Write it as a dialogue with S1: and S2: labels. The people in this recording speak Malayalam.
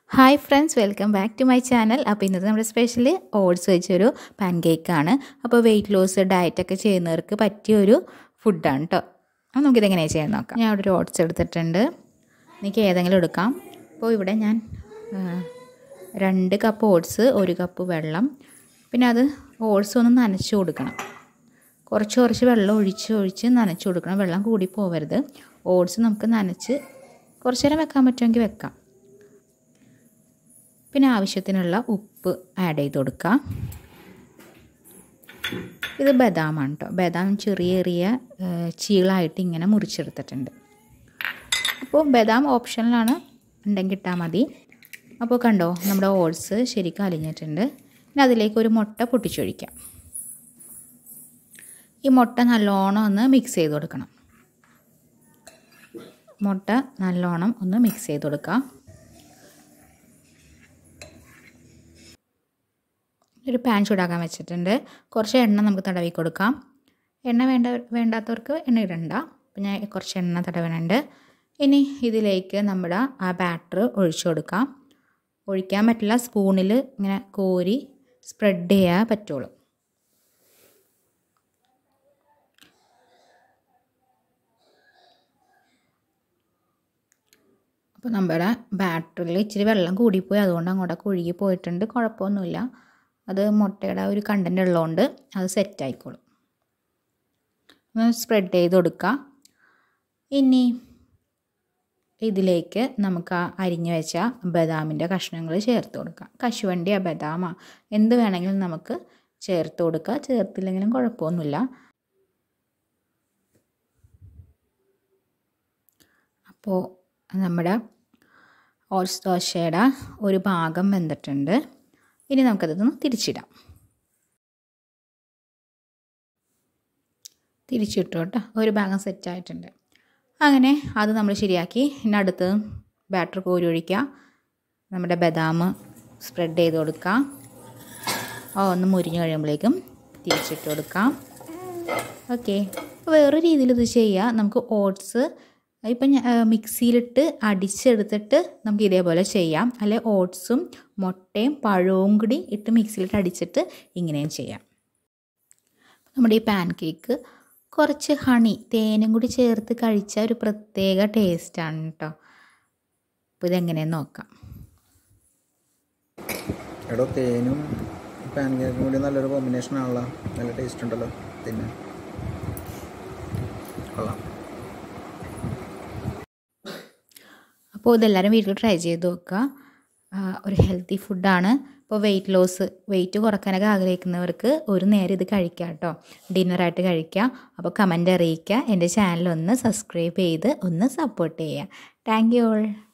S1: hi friends welcome back to my channel അപ്പോൾ ഇന്നത്തെ നമ്മുടെ സ്പെഷ്യൽ ഓട്സ് വെച്ചൊരു പാൻ കേക്കാണ് അപ്പോൾ വെയിറ്റ് ലോസ് ഡയറ്റൊക്കെ ചെയ്യുന്നവർക്ക് പറ്റിയൊരു ഫുഡാണ് കേട്ടോ അപ്പോൾ നമുക്കിതെങ്ങനെയാണ് ചെയ്യാൻ നോക്കാം ഞാൻ അവിടെ ഒരു ഓട്സ് എടുത്തിട്ടുണ്ട് എനിക്ക് ഏതെങ്കിലും എടുക്കാം അപ്പോൾ ഇവിടെ ഞാൻ ആ, രണ്ട് കപ്പ് ഓട്സ് ഒരു കപ്പ് വെള്ളം പിന്നെ അത് ഓട്സ് ഒന്ന് നനച്ച് കൊടുക്കണം കുറച്ച് കുറച്ച് വെള്ളം ഒഴിച്ച് ഒഴിച്ച് നനച്ച് കൊടുക്കണം വെള്ളം കൂടി പോവരുത് ഓട്സ് നമുക്ക് നനച്ച് കുറച്ച് നേരം വെക്കാൻ പറ്റുമെങ്കിൽ വെക്കാം പിന്നെ ആവശ്യത്തിനുള്ള ഉപ്പ് ആഡ് ചെയ്ത് കൊടുക്കുക ഇത് ബദാമാണ് കേട്ടോ ബദാം ചെറിയ ചെറിയ ഏഹ്, ചീളായിട്ട് ഇങ്ങനെ മുറിച്ചെടുത്തിട്ടുണ്ട് അപ്പോൾ ബദാം ഓപ്ഷനിലാണ് ഉണ്ടെങ്കിൽ ഇട്ടാൽ മതി അപ്പോൾ കണ്ടോ നമ്മുടെ ഓട്സ് ശരിക്കും അലിഞ്ഞിട്ടുണ്ട് പിന്നെ അതിലേക്ക് ഒരു മുട്ട പൊട്ടിച്ചൊഴിക്കാം ഈ മുട്ട നല്ലോണം ഒന്ന് മിക്സ് ചെയ്ത് കൊടുക്കണം മുട്ട നല്ലോണം ഒന്ന് മിക്സ് ചെയ്ത് കൊടുക്കാം ഒരു പാൻ ചൂടാക്കാൻ വെച്ചിട്ടുണ്ട് കുറച്ച് എണ്ണ നമുക്ക് തടവി കൊടുക്കാം എണ്ണ വേണ്ട വേണ്ടാത്തവർക്ക് എണ്ണ ഇടണ്ട അപ്പം ഞാൻ കുറച്ച് എണ്ണ തടവണുണ്ട് ഇനി ഇതിലേക്ക് നമ്മുടെ ആ ബാറ്റർ ഒഴിച്ചു കൊടുക്കാം ഒഴിക്കാൻ പറ്റില്ല സ്പൂണിൽ ഇങ്ങനെ കോരി സ്പ്രെഡ് ചെയ്യാൻ പറ്റുള്ളൂ അപ്പോൾ നമ്മുടെ ബാറ്ററിൽ ഇച്ചിരി വെള്ളം കൂടിപ്പോയി അതുകൊണ്ട് അങ്ങോട്ടൊക്കെ ഒഴുകി പോയിട്ടുണ്ട് കുഴപ്പമൊന്നുമില്ല അത് മുട്ടയുടെ ആ ഒരു കണ്ടൻറ് ഉള്ളതുകൊണ്ട് അത് സെറ്റ് ആയിക്കോളും ഒന്ന് സ്പ്രെഡ് ചെയ്ത് കൊടുക്കുക ഇനി ഇതിലേക്ക് നമുക്ക് ആ അരിഞ്ഞു വെച്ച ബദാമിൻ്റെ കഷ്ണങ്ങൾ ചേർത്ത് കൊടുക്കാം കശുവണ്ടിയോ ബദാമോ എന്ത് വേണമെങ്കിലും നമുക്ക് ചേർത്ത് കൊടുക്കുക ചേർത്തില്ലെങ്കിലും കുഴപ്പമൊന്നുമില്ല അപ്പോൾ നമ്മുടെ ഓട്സ് ദോശയുടെ ഒരു ഭാഗം വെന്തിട്ടുണ്ട് ഇനി നമുക്കതൊന്ന് തിരിച്ചിടാം തിരിച്ചിട്ടു കേട്ടോ ഒരു ഭാഗം സെറ്റായിട്ടുണ്ട് അങ്ങനെ അത് നമ്മൾ ശരിയാക്കി ഇനി അടുത്ത് ബാറ്റർ കോരി ഒഴിക്കുക നമ്മുടെ ബദാം സ്പ്രെഡ് ചെയ്ത് കൊടുക്കാം ആ ഒന്ന് മുരിഞ്ഞ് കഴിയുമ്പോഴേക്കും തിരിച്ചിട്ട് കൊടുക്കാം ഓക്കെ വേറെ രീതിയിൽ ഇത് ചെയ്യുക നമുക്ക് ഓട്സ് ഇപ്പം മിക്സിയിലിട്ട് അടിച്ചെടുത്തിട്ട് നമുക്ക് ഇതേപോലെ ചെയ്യാം അല്ലെ ഓട്സും മുട്ടയും പഴവും കൂടി ഇട്ട് മിക്സിയിലിട്ട് അടിച്ചിട്ട് ഇങ്ങനെയും ചെയ്യാം നമ്മുടെ ഈ പാൻ കേക്ക് കുറച്ച് ഹണി തേനും കൂടി ചേർത്ത് കഴിച്ച ഒരു പ്രത്യേക ടേസ്റ്റാണ് കേട്ടോ അപ്പോൾ ഇതെങ്ങനെയെന്ന് നോക്കാം
S2: എടോ തേനും പാൻ കേക്കും കൂടി നല്ലൊരു കോമ്പിനേഷൻ ആണല്ലോ നല്ല ടേസ്റ്റ് ഉണ്ടല്ലോ തിന്നാൻ കൊള്ളാം
S1: അപ്പോൾ ഇതെല്ലാവരും വീട്ടിൽ ട്രൈ ചെയ്ത് നോക്കുക ആ, ഒരു ഹെൽത്തി ഫുഡാണ് ഇപ്പോൾ വെയിറ്റ് ലോസ് വെയിറ്റ് കുറക്കാനൊക്കെ ആഗ്രഹിക്കുന്നവർക്ക് ഒരു നേരം ഇത് കഴിക്കാം കേട്ടോ ഡിന്നറായിട്ട് കഴിക്കാം അപ്പോൾ കമൻ്റ് അറിയിക്കുക എൻ്റെ ചാനൽ ഒന്ന് സബ്സ്ക്രൈബ് ചെയ്ത് ഒന്ന് സപ്പോർട്ട് ചെയ്യുക താങ്ക് യു ഓൾ